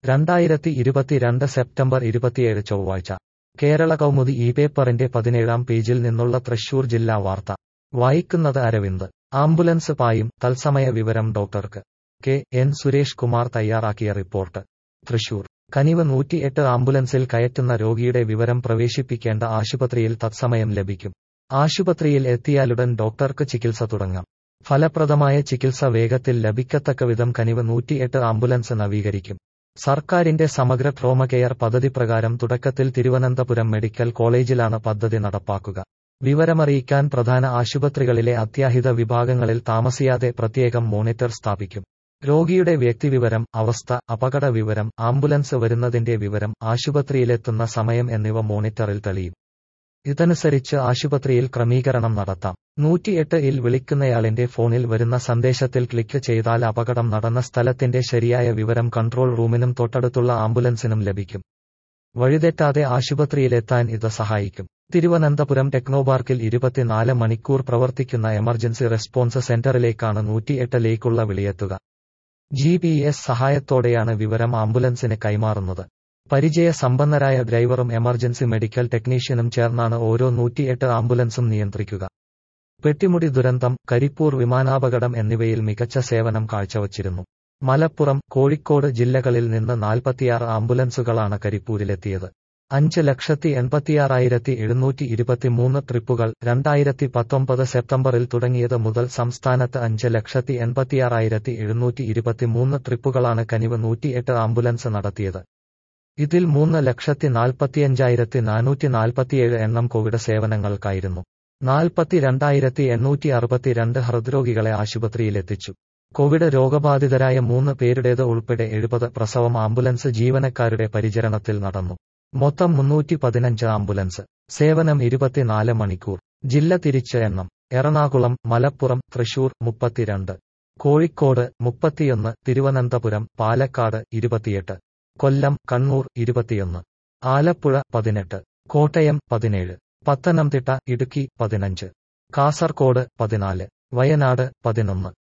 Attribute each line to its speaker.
Speaker 1: രണ്ടായിരത്തി ഇരുപത്തിരണ്ട് സെപ്റ്റംബർ ഇരുപത്തിയേഴ് ചൊവ്വാഴ്ച കേരള കൗമുദി ഈ പേപ്പറിന്റെ പതിനേഴാം പേജിൽ നിന്നുള്ള തൃശൂർ ജില്ലാ വാർത്ത വായിക്കുന്നത് അരവിന്ദ് ആംബുലൻസ് പായും തത്സമയ വിവരം ഡോക്ടർക്ക് കെ എൻ സുരേഷ് കുമാർ തയ്യാറാക്കിയ റിപ്പോർട്ട് തൃശൂർ കനിവ് നൂറ്റിയെട്ട് ആംബുലൻസിൽ കയറ്റുന്ന രോഗിയുടെ വിവരം പ്രവേശിപ്പിക്കേണ്ട ആശുപത്രിയിൽ തത്സമയം ലഭിക്കും ആശുപത്രിയിൽ എത്തിയാലുടൻ ഡോക്ടർക്ക് ചികിത്സ തുടങ്ങാം ഫലപ്രദമായ ചികിത്സ വേഗത്തിൽ ലഭിക്കത്തക്കവിധം കനിവ് നൂറ്റിയെട്ട് ആംബുലൻസ് നവീകരിക്കും സർക്കാരിന്റെ സമഗ്ര ട്രോമ കെയർ പദ്ധതി പ്രകാരം തുടക്കത്തിൽ തിരുവനന്തപുരം മെഡിക്കൽ കോളേജിലാണ് പദ്ധതി നടപ്പാക്കുക വിവരമറിയിക്കാൻ പ്രധാന ആശുപത്രികളിലെ അത്യാഹിത വിഭാഗങ്ങളിൽ താമസിയാതെ പ്രത്യേകം മോണിറ്റർ സ്ഥാപിക്കും രോഗിയുടെ വ്യക്തിവിവരം അവസ്ഥ അപകട വിവരം ആംബുലൻസ് വരുന്നതിന്റെ വിവരം ആശുപത്രിയിലെത്തുന്ന സമയം എന്നിവ മോണിറ്ററിൽ തെളിയും ഇതനുസരിച്ച് ആശുപത്രിയിൽ ക്രമീകരണം നടത്താം നൂറ്റിയെട്ട് ഇൽ വിളിക്കുന്നയാളിന്റെ ഫോണിൽ വരുന്ന സന്ദേശത്തിൽ ക്ലിക്ക് ചെയ്താൽ അപകടം നടന്ന സ്ഥലത്തിന്റെ ശരിയായ വിവരം കൺട്രോൾ റൂമിനും തൊട്ടടുത്തുള്ള ആംബുലൻസിനും ലഭിക്കും വഴിതെറ്റാതെ ആശുപത്രിയിലെത്താൻ ഇത് സഹായിക്കും തിരുവനന്തപുരം ടെക്നോപാർക്കിൽ ഇരുപത്തിനാല് മണിക്കൂർ പ്രവർത്തിക്കുന്ന എമർജൻസി റെസ്പോൺസ് സെന്ററിലേക്കാണ് നൂറ്റിയെട്ടിലേക്കുള്ള വിളിയെത്തുക ജി പി എസ് സഹായത്തോടെയാണ് വിവരം ആംബുലൻസിന് കൈമാറുന്നത് പരിചയ സമ്പന്നരായ ഡ്രൈവറും എമർജൻസി മെഡിക്കൽ ടെക്നീഷ്യനും ചേർന്നാണ് ഓരോ നൂറ്റിയെട്ട് ആംബുലൻസും നിയന്ത്രിക്കുക പെട്ടിമുടി ദുരന്തം കരിപ്പൂർ വിമാനാപകടം എന്നിവയിൽ മികച്ച സേവനം കാഴ്ചവച്ചിരുന്നു മലപ്പുറം കോഴിക്കോട് ജില്ലകളിൽ നിന്ന് നാൽപ്പത്തിയാറ് ആംബുലൻസുകളാണ് കരിപ്പൂരിലെത്തിയത് അഞ്ച് ലക്ഷത്തി എൺപത്തിയാറായിരത്തി എഴുന്നൂറ്റി ഇരുപത്തിമൂന്ന് ട്രിപ്പുകൾ രണ്ടായിരത്തി പത്തൊമ്പത് സെപ്റ്റംബറിൽ തുടങ്ങിയത് മുതൽ സംസ്ഥാനത്ത് അഞ്ച് ലക്ഷത്തി എൺപത്തിയാറായിരത്തി എഴുന്നൂറ്റി ഇരുപത്തിമൂന്ന് ട്രിപ്പുകളാണ് കനിവ് നൂറ്റിയെട്ട് ആംബുലൻസ് നടത്തിയത് ഇതിൽ മൂന്ന് ലക്ഷത്തി നാൽപ്പത്തിയഞ്ചായിരത്തി നാനൂറ്റി നാൽപ്പത്തിയേഴ് എണ്ണം കോവിഡ് സേവനങ്ങൾക്കായിരുന്നു നാൽപ്പത്തിരണ്ടായിരത്തി എണ്ണൂറ്റി അറുപത്തിരണ്ട് ഹൃദ്രോഗികളെ ആശുപത്രിയിലെത്തിച്ചു കോവിഡ് രോഗബാധിതരായ മൂന്ന് പേരുടേത് ഉൾപ്പെടെ എഴുപത് പ്രസവം ആംബുലൻസ് ജീവനക്കാരുടെ പരിചരണത്തിൽ നടന്നു മൊത്തം മുന്നൂറ്റി പതിനഞ്ച് ആംബുലൻസ് സേവനം ഇരുപത്തിനാല് മണിക്കൂർ ജില്ല തിരിച്ച് എണ്ണം എറണാകുളം മലപ്പുറം തൃശൂർ മുപ്പത്തിരണ്ട് കോഴിക്കോട് മുപ്പത്തിയൊന്ന് തിരുവനന്തപുരം പാലക്കാട് ഇരുപത്തിയെട്ട് കൊല്ലം കണ്ണൂർ ഇരുപത്തിയൊന്ന് ആലപ്പുഴ പതിനെട്ട് കോട്ടയം പതിനേഴ് പത്തനംതിട്ട ഇടുക്കി പതിനഞ്ച് കാസർകോട് പതിനാല് വയനാട് പതിനൊന്ന്